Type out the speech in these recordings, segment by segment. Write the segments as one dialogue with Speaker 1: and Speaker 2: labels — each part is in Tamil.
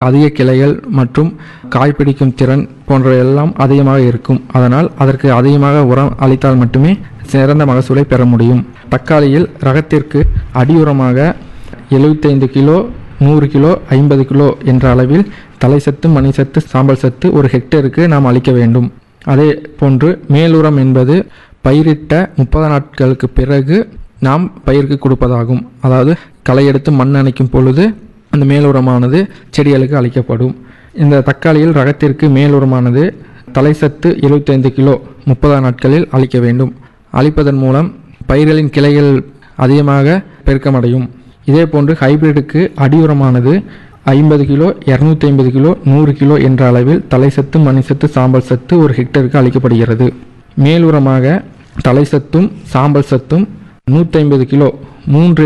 Speaker 1: அதிக கிளைகள் மற்றும் காய் பிடிக்கும் திறன் போன்றவையெல்லாம் அதிகமாக இருக்கும் அதனால் அதற்கு அதிகமாக உரம் அளித்தால் மட்டுமே சிறந்த மகசூலை பெற முடியும் தக்காளியில் ரகத்திற்கு அடியுரமாக எழுபத்தைந்து கிலோ நூறு கிலோ ஐம்பது கிலோ என்ற அளவில் தலை சத்து மணி சத்து சாம்பல் சத்து ஒரு ஹெக்டேருக்கு நாம் அளிக்க வேண்டும் அதே போன்று மேலுரம் என்பது பயிரிட்ட முப்பது நாட்களுக்கு பிறகு நாம் பயிருக்கு கொடுப்பதாகும் அதாவது களை எடுத்து மண் அணைக்கும் பொழுது அந்த மேலுரமானது செடிகளுக்கு அளிக்கப்படும் இந்த தக்காளியில் ரகத்திற்கு மேலுரமானது தலை சத்து எழுபத்தைந்து கிலோ முப்பதாம் நாட்களில் அளிக்க வேண்டும் அளிப்பதன் மூலம் பயிர்களின் கிளைகள் அதிகமாக பெருக்கமடையும் இதேபோன்று ஹைபிரிடுக்கு அடியுரமானது ஐம்பது கிலோ இரநூத்தி ஐம்பது கிலோ நூறு கிலோ என்ற அளவில் தலை சத்து மணி சத்து சாம்பல் சத்து ஒரு ஹெக்டருக்கு அளிக்கப்படுகிறது மேலுரமாக தலை சத்தும் சாம்பல் சத்தும் நூற்றி கிலோ மூன்று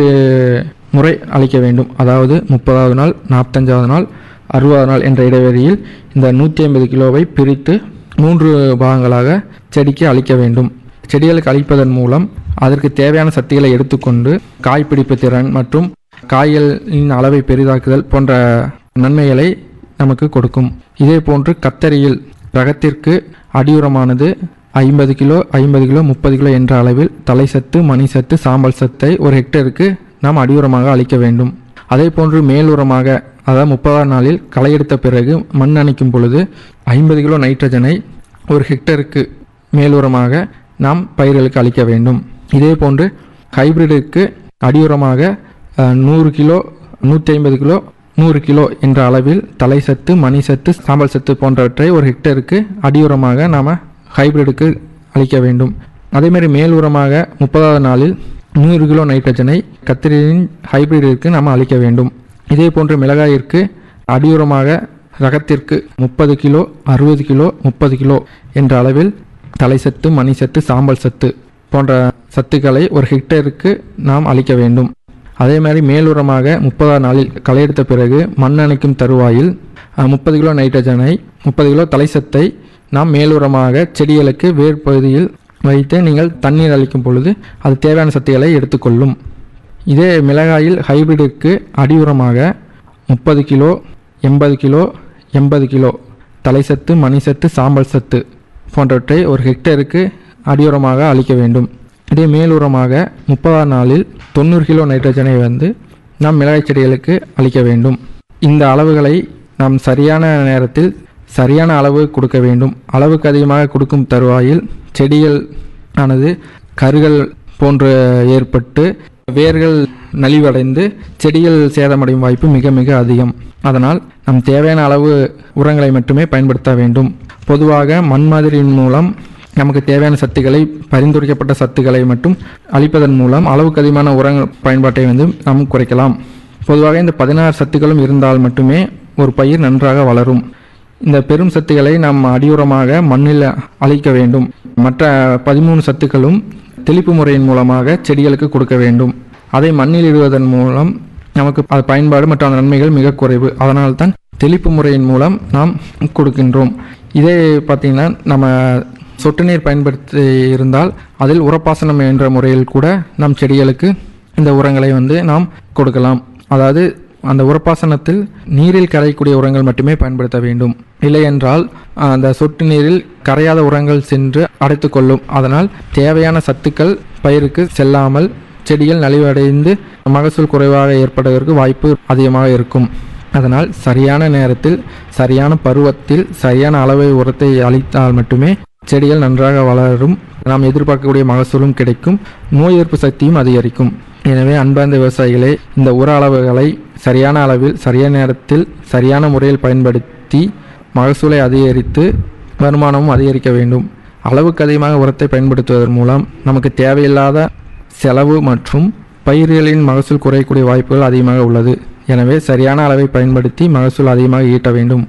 Speaker 1: முறை அளிக்க வேண்டும் அதாவது முப்பதாவது நாள் நாற்பத்தஞ்சாவது நாள் அறுபதாவது நாள் என்ற இடைவெளியில் இந்த நூற்றி ஐம்பது கிலோவை பிரித்து மூன்று பாகங்களாக செடிக்கு அளிக்க வேண்டும் செடிகளுக்கு அளிப்பதன் மூலம் அதற்கு தேவையான சக்திகளை எடுத்துக்கொண்டு காய் பிடிப்பு திறன் மற்றும் காய்களின் அளவை பெரிதாக்குதல் போன்ற நன்மைகளை நமக்கு கொடுக்கும் இதே போன்று கத்தரியில் ரகத்திற்கு அடியுரமானது ஐம்பது கிலோ ஐம்பது கிலோ முப்பது கிலோ என்ற அளவில் தலை சத்து மணி சத்து சாம்பல் சத்தை ஒரு ஹெக்டருக்கு நாம் அடியுரமாக அளிக்க வேண்டும் அதே போன்று மேலுரமாக அதாவது முப்பதாம் நாளில் களை எடுத்த பிறகு மண் அணைக்கும் பொழுது ஐம்பது கிலோ நைட்ரஜனை ஒரு ஹெக்டருக்கு மேலுரமாக நாம் பயிர்களுக்கு அளிக்க வேண்டும் இதே போன்று ஹைபிரிடுக்கு அடியுரமாக அஹ், நூறு கிலோ நூற்றி ஐம்பது கிலோ நூறு கிலோ என்ற அளவில் தலை சத்து மணி சத்து சாம்பல் சத்து போன்றவற்றை ஒரு ஹெக்டருக்கு அடியுரமாக நாம் ஹைபிரிடுக்கு அளிக்க வேண்டும் அதேமாதிரி மேல் உரமாக முப்பதாவது நாளில் நூறு கிலோ நைட்ரஜனை கத்திரியின் ஹைபிரிடிற்கு நாம் அளிக்க வேண்டும் இதே போன்று மிளகாயிற்கு அடியுரமாக ரகத்திற்கு முப்பது கிலோ அறுபது கிலோ முப்பது கிலோ என்ற அளவில் தலை சத்து மணி சத்து சாம்பல் சத்து போன்ற சத்துக்களை ஒரு ஹெக்டேருக்கு நாம் அளிக்க வேண்டும் அதே மாதிரி மேலுரமாக முப்பதாம் நாளில் களை எடுத்த பிறகு மண் அணைக்கும் தருவாயில் முப்பது கிலோ நைட்ரஜனை முப்பது கிலோ தலைசத்தை நாம் மேலுரமாக செடிகளுக்கு வேர் பகுதியில் வைத்து நீங்கள் தண்ணீர் அளிக்கும் பொழுது அது தேவையான சத்துக்களை எடுத்துக்கொள்ளும் இதே மிளகாயில் ஹைபிரிடிற்கு அடியுரமாக முப்பது கிலோ எண்பது கிலோ எண்பது கிலோ தலைசத்து மணிசத்து சாம்பல் சத்து போன்றவற்றை ஒரு ஹெக்டேருக்கு அடியுரமாக அளிக்க வேண்டும் இதே மேலுரமாக முப்பதாம் நாளில் தொண்ணூறு கிலோ நைட்ரஜனை வந்து நாம் மிளகாய் செடிகளுக்கு அளிக்க வேண்டும் இந்த அளவுகளை நாம் சரியான நேரத்தில் சரியான அளவு கொடுக்க வேண்டும் அளவுக்கு அதிகமாக கொடுக்கும் தருவாயில் செடிகள் ஆனது கருகள் போன்று ஏற்பட்டு வேர்கள் நலிவடைந்து செடிகள் சேதமடையும் வாய்ப்பு மிக மிக அதிகம் அதனால் நம் தேவையான அளவு உரங்களை மட்டுமே பயன்படுத்த வேண்டும் பொதுவாக மண் மாதிரியின் மூலம் நமக்கு தேவையான சத்துக்களை பரிந்துரைக்கப்பட்ட சத்துக்களை மட்டும் அளிப்பதன் மூலம் அளவுக்கு அதிகமான உரங்கள் பயன்பாட்டை வந்து நாம் குறைக்கலாம் பொதுவாக இந்த பதினாறு சத்துக்களும் இருந்தால் மட்டுமே ஒரு பயிர் நன்றாக வளரும் இந்த பெரும் சத்துக்களை நாம் அடியுரமாக மண்ணில் அளிக்க வேண்டும் மற்ற பதிமூணு சத்துக்களும் தெளிப்பு முறையின் மூலமாக செடிகளுக்கு கொடுக்க வேண்டும் அதை மண்ணில் இடுவதன் மூலம் நமக்கு அது பயன்பாடு மற்றும் அந்த நன்மைகள் மிக குறைவு அதனால்தான் தெளிப்பு முறையின் மூலம் நாம் கொடுக்கின்றோம் இதே பார்த்திங்கன்னா நம்ம சொட்டு நீர் பயன்படுத்தி இருந்தால் அதில் உரப்பாசனம் என்ற முறையில் கூட நம் செடிகளுக்கு இந்த உரங்களை வந்து நாம் கொடுக்கலாம் அதாவது அந்த உரப்பாசனத்தில் நீரில் கரையக்கூடிய உரங்கள் மட்டுமே பயன்படுத்த வேண்டும் இல்லை என்றால் அந்த சொட்டு நீரில் கரையாத உரங்கள் சென்று அடைத்துக்கொள்ளும் அதனால் தேவையான சத்துக்கள் பயிருக்கு செல்லாமல் செடிகள் நலிவடைந்து மகசூல் குறைவாக ஏற்படுவதற்கு வாய்ப்பு அதிகமாக இருக்கும் அதனால் சரியான நேரத்தில் சரியான பருவத்தில் சரியான அளவை உரத்தை அளித்தால் மட்டுமே செடிகள் நன்றாக வளரும் நாம் எதிர்பார்க்கக்கூடிய மகசூலும் கிடைக்கும் நோய் எதிர்ப்பு சக்தியும் அதிகரிக்கும் எனவே அன்பார்ந்த விவசாயிகளே இந்த உர அளவுகளை சரியான அளவில் சரியான நேரத்தில் சரியான முறையில் பயன்படுத்தி மகசூலை அதிகரித்து வருமானமும் அதிகரிக்க வேண்டும் அளவுக்கு அதிகமாக உரத்தை பயன்படுத்துவதன் மூலம் நமக்கு தேவையில்லாத செலவு மற்றும் பயிர்களின் மகசூல் குறையக்கூடிய வாய்ப்புகள் அதிகமாக உள்ளது எனவே சரியான அளவை பயன்படுத்தி மகசூல் அதிகமாக ஈட்ட வேண்டும்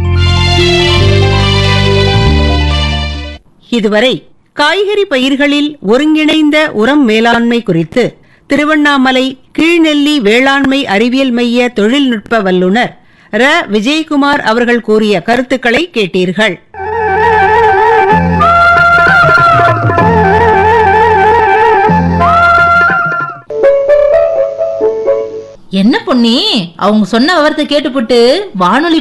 Speaker 2: இதுவரை காய்கறி பயிர்களில் ஒருங்கிணைந்த உரம் மேலாண்மை குறித்து திருவண்ணாமலை கீழ்நெல்லி வேளாண்மை அறிவியல் மைய தொழில்நுட்ப வல்லுநர் ர விஜயகுமார் அவர்கள் கூறிய கருத்துக்களை கேட்டீர்கள்
Speaker 3: என்ன பொன்னி அவங்க சொன்ன விவரத்தை கேட்டுப்புட்டு வானொலி